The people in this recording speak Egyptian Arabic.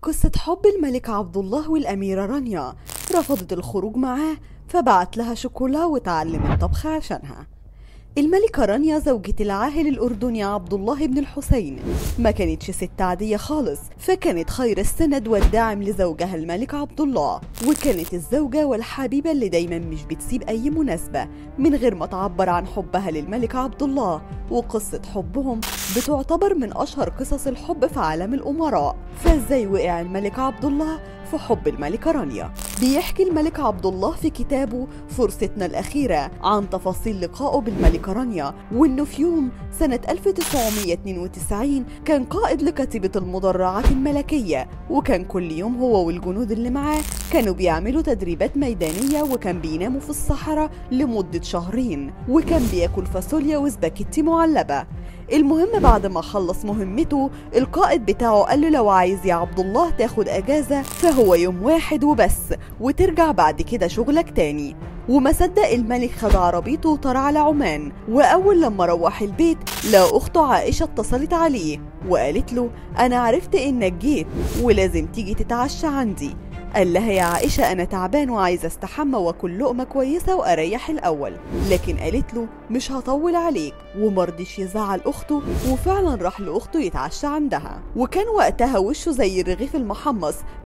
قصة حب الملك عبد الله والأميرة رانيا رفضت الخروج معاه فبعت لها شوكولا وتعلمت طبخ عشانها الملكة رانيا زوجة العاهل الأردني عبد الله بن الحسين ما كانتش ست عادية خالص فكانت خير السند والداعم لزوجها الملك عبد الله وكانت الزوجة والحبيبة اللي دايما مش بتسيب أي مناسبة من غير ما تعبر عن حبها للملك عبد الله وقصة حبهم بتعتبر من أشهر قصص الحب في عالم الأمراء فازاي وقع الملك عبد الله في حب الملكة رانيا بيحكي الملك عبد الله في كتابه فرصتنا الأخيرة عن تفاصيل لقائه بالملكة رانيا وإنه في يوم سنة 1992 كان قائد لكتيبة المدرعات الملكية وكان كل يوم هو والجنود اللي معاه كانوا بيعملوا تدريبات ميدانية وكان بيناموا في الصحراء لمدة شهرين وكان بياكل فاصوليا وسباكيتي معلبة المهم بعد ما خلص مهمته القائد بتاعه قال له لو عايز يا عبد الله تاخد اجازة فهو يوم واحد وبس وترجع بعد كده شغلك تاني وما صدق الملك خد عربيته وطار على عمان واول لما روح البيت لقى اخته عائشه اتصلت عليه وقالت له انا عرفت انك جيت ولازم تيجي تتعشى عندي قال لها يا عائشة أنا تعبان وعايزة استحمى وأكل لقمة كويسة وأريح الأول لكن قالت له مش هطول عليك ومرضيش يزعل أخته وفعلا راح لأخته يتعشى عندها وكان وقتها وشه زي الرغيف المحمص